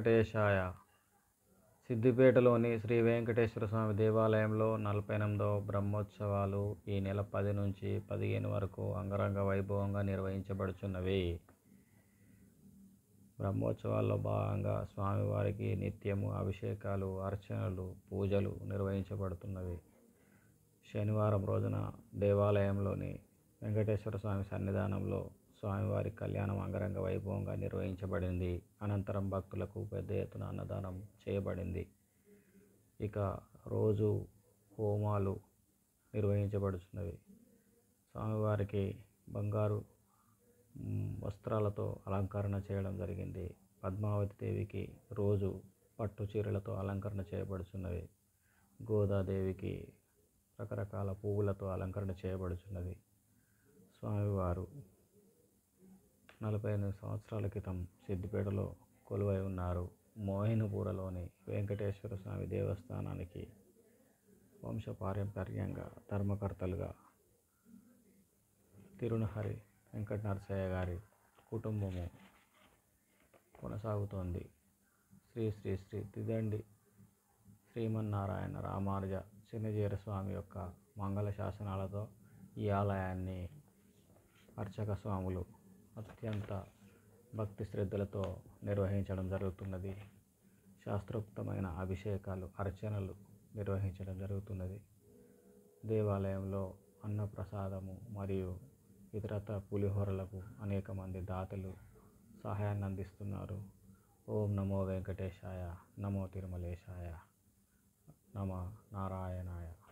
వెంకటేశాయ సిద్దిపేటలోని శ్రీ వెంకటేశ్వర స్వామి దేవాలయంలో నలభై ఎనిమిదవ బ్రహ్మోత్సవాలు ఈ నెల పది నుంచి పదిహేను వరకు అంగరంగ వైభవంగా నిర్వహించబడుచున్నవి బ్రహ్మోత్సవాల్లో భాగంగా స్వామివారికి నిత్యము అభిషేకాలు అర్చనలు పూజలు నిర్వహించబడుతున్నవి శనివారం రోజున దేవాలయంలోని వెంకటేశ్వర స్వామి సన్నిధానంలో స్వామివారి కళ్యాణం అంగరంగ వైభవంగా నిర్వహించబడింది అనంతరం భక్తులకు పెద్ద ఎత్తున అన్నదానం చేయబడింది ఇక రోజు హోమాలు నిర్వహించబడుతున్నవి స్వామివారికి బంగారు మ్, వస్త్రాలతో అలంకరణ చేయడం జరిగింది పద్మావతి దేవికి రోజు పట్టు చీరలతో అలంకరణ చేయబడుచున్నవి గోదాదేవికి రకరకాల పువ్వులతో అలంకరణ చేయబడుచున్నది స్వామివారు నలభై ఎనిమిది సంవత్సరాల క్రితం సిద్దిపేటలో కొలువై ఉన్నారు మోహినపూరలోని వెంకటేశ్వర స్వామి దేవస్థానానికి వంశపారంపర్యంగా ధర్మకర్తలుగా తిరునహరి వెంకట నరసయ్య గారి కుటుంబము కొనసాగుతోంది శ్రీ శ్రీ శ్రీ తిదండి శ్రీమన్నారాయణ రామానుజ చిన్నజీర స్వామి యొక్క మంగళ శాసనాలతో ఈ ఆలయాన్ని అర్చక స్వాములు అత్యంత భక్తి శ్రద్ధలతో నిర్వహించడం జరుగుతున్నది శాస్త్రోక్తమైన అభిషేకాలు అర్చనలు నిర్వహించడం జరుగుతున్నది దేవాలయంలో అన్నప్రసాదము మరియు ఇతరత్ర పులిహోరలకు అనేక మంది దాతలు సహాయాన్ని అందిస్తున్నారు ఓం నమో వెంకటేశాయ నమో తిరుమలేశాయ నమ నారాయణాయ